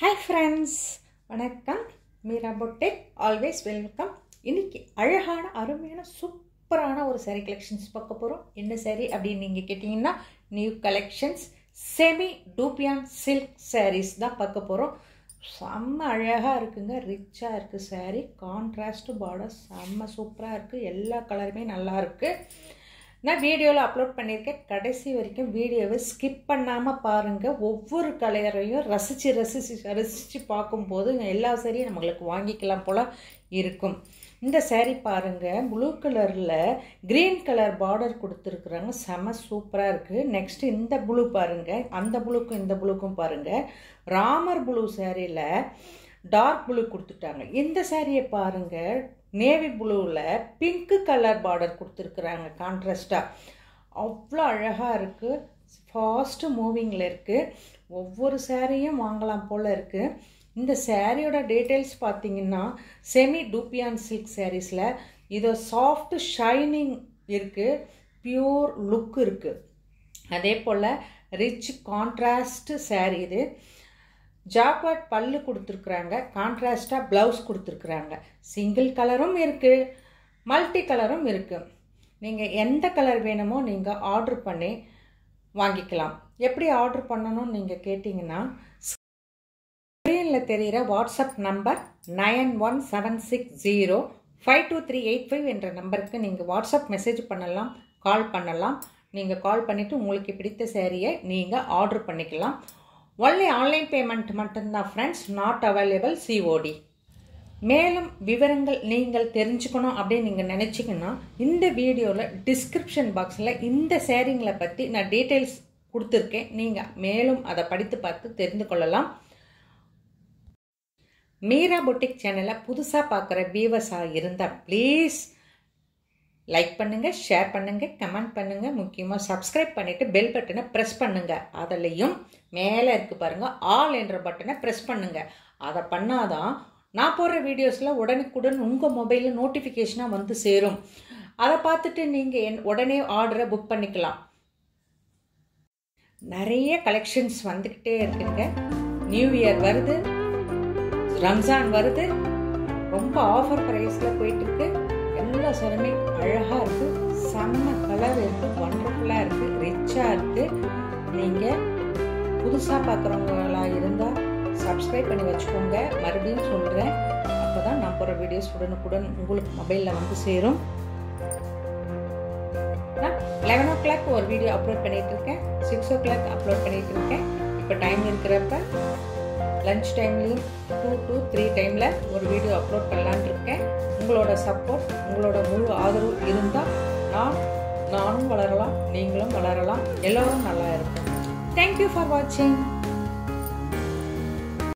hi friends வணக்கம் Meera பொட்டேக் always welcome இன்னைக்கு அழகான அருமையான சூப்பரான ஒரு saree கலெக்ஷன்ஸ் பார்க்க போகிறோம் என்ன saree அப்படின்னு நீங்கள் கேட்டிங்கன்னா new collections semi dupion silk sarees தான் பார்க்க போகிறோம் செம்ம அழகாக இருக்குங்க ரிச்சாக இருக்குது saree கான்ட்ராஸ்ட் பார்டர் செம்ம சூப்பராக இருக்குது எல்லா கலருமே நல்லா இருக்குது நான் வீடியோவில் அப்லோட் பண்ணியிருக்கேன் கடைசி வரைக்கும் வீடியோவை ஸ்கிப் பண்ணாமல் பாருங்கள் ஒவ்வொரு கலரையும் ரசித்து ரசித்து ரசித்து பார்க்கும்போது எல்லா சரியும் நம்மளுக்கு வாங்கிக்கலாம் போல் இருக்கும் இந்த saree பாருங்கள் ப்ளூ கலரில் க்ரீன் கலர் பார்டர் கொடுத்துருக்குறாங்க செம சூப்பராக இருக்குது நெக்ஸ்ட் இந்த ப்ளூ பாருங்கள் அந்த ப்ளூக்கும் இந்த ப்ளூக்கும் பாருங்கள் ராமர் ப்ளூ சேரீயில் டார்க் ப்ளூ கொடுத்துட்டாங்க இந்த சேரீயை பாருங்கள் நேவி ப்ளூவில் பிங்க்கு கலர் பார்டர் கொடுத்துருக்குறாங்க கான்ட்ராஸ்டாக அவ்வளோ அழகாக இருக்குது ஃபாஸ்ட்டு மூவிங்கில் இருக்குது ஒவ்வொரு சேரீயும் வாங்கலாம் போல் இருக்குது இந்த சேரீயோட டீட்டெயில்ஸ் பார்த்தீங்கன்னா செமி டூப்பியான் சில்க் சாரீஸில் இது சாஃப்ட் ஷைனிங் இருக்குது பியூர் லுக் இருக்குது அதே போல் ரிச் கான்ட்ராஸ்ட் saree இது ஜாக்வாட் பல்லு கொடுத்துருக்குறாங்க கான்ட்ராஸ்டாக ப்ளவுஸ் கொடுத்துருக்குறாங்க சிங்கிள் கலரும் இருக்குது மல்டி கலரும் இருக்குது நீங்கள் எந்த கலர் வேணுமோ நீங்கள் ஆர்டர் பண்ணி வாங்கிக்கலாம் எப்படி ஆர்டர் பண்ணணும்னு நீங்கள் கேட்டிங்கன்னா ஸ்க்ரீனில் தெரிகிற WhatsApp number nine one seven six zero five two three eight five என்ற நம்பருக்கு நீங்கள் வாட்ஸ்அப் மெசேஜ் பண்ணலாம் கால் பண்ணலாம் நீங்கள் கால் பண்ணிவிட்டு உங்களுக்கு பிடித்த சேரீயை நீங்கள் ஆர்டர் பண்ணிக்கலாம் ஒன்லி ஆன்லைன் பேமெண்ட் மட்டும்தான் ஃப்ரெண்ட்ஸ் நாட் அவைலபிள் சிஓடி மேலும் விவரங்கள் நீங்கள் தெரிஞ்சுக்கணும் அப்படின்னு நீங்கள் நினச்சிங்கன்னா இந்த வீடியோவில் டிஸ்கிரிப்ஷன் பாக்ஸில் இந்த சேரீங்களை பற்றி நான் டீட்டெயில்ஸ் கொடுத்துருக்கேன் நீங்கள் மேலும் அதை படித்து பார்த்து தெரிந்து கொள்ளலாம் மீரா பொட்டிக் சேனலை புதுசாக பார்க்குற வியூவர்ஸாக இருந்தால் ப்ளீஸ் லைக் பண்ணுங்கள் ஷேர் பண்ணுங்கள் கமெண்ட் பண்ணுங்கள் முக்கியமாக சப்ஸ்கிரைப் பண்ணிவிட்டு பெல் பட்டனை ப்ரெஸ் பண்ணுங்கள் அதுலேயும் மேலே இருக்குது பாருங்கள் ஆல் என்ற பட்டனை ப்ரெஸ் பண்ணுங்கள் அதை பண்ணாதான் நான் போடுற வீடியோஸில் உடனுக்குடன் உங்கள் மொபைலில் நோட்டிஃபிகேஷனாக வந்து சேரும் அதை பார்த்துட்டு நீங்கள் என் உடனே ஆர்டரை புக் பண்ணிக்கலாம் நிறைய கலெக்ஷன்ஸ் வந்துக்கிட்டே இருக்குங்க நியூ இயர் வருது ரம்ஜான் வருது ரொம்ப ஆஃபர் ப்ரைஸில் போயிட்டுருக்கு எல்லா சரமே அழகாக இருக்குது செம்ம கலர் இருக்குது ஒண்டர்ஃபுல்லாக இருக்குது ரிச்சாக இருக்குது நீங்கள் புதுசாக பார்க்குறவங்களா இருந்தால் சப்ஸ்கிரைப் பண்ணி வச்சுக்கோங்க மறுபடியும் சொல்கிறேன் அப்போ தான் நான் போகிற வீடியோஸ் உடனுக்குடன் உங்களுக்கு மொபைலில் வந்து சேரும் நான் லெவன் ஓ கிளாக் ஒரு வீடியோ அப்லோட் பண்ணிகிட்டு இருக்கேன் சிக்ஸ் ஓ கிளாக் அப்லோட் பண்ணிகிட்டு இருக்கேன் இப்போ டைம் இருக்கிறப்ப லன்ச் டைம்லேயும் டூ டு த்ரீ டைமில் ஒரு வீடியோ அப்லோட் பண்ணலான் இருக்கேன் உங்களோட சப்போர்ட் உங்களோட முழு ஆதரவு இருந்தால் நான் நானும் வளரலாம் நீங்களும் வளரலாம் எல்லோரும் நல்லா இருக்கும் தேங்க்யூ ஃபார் வாட்சிங்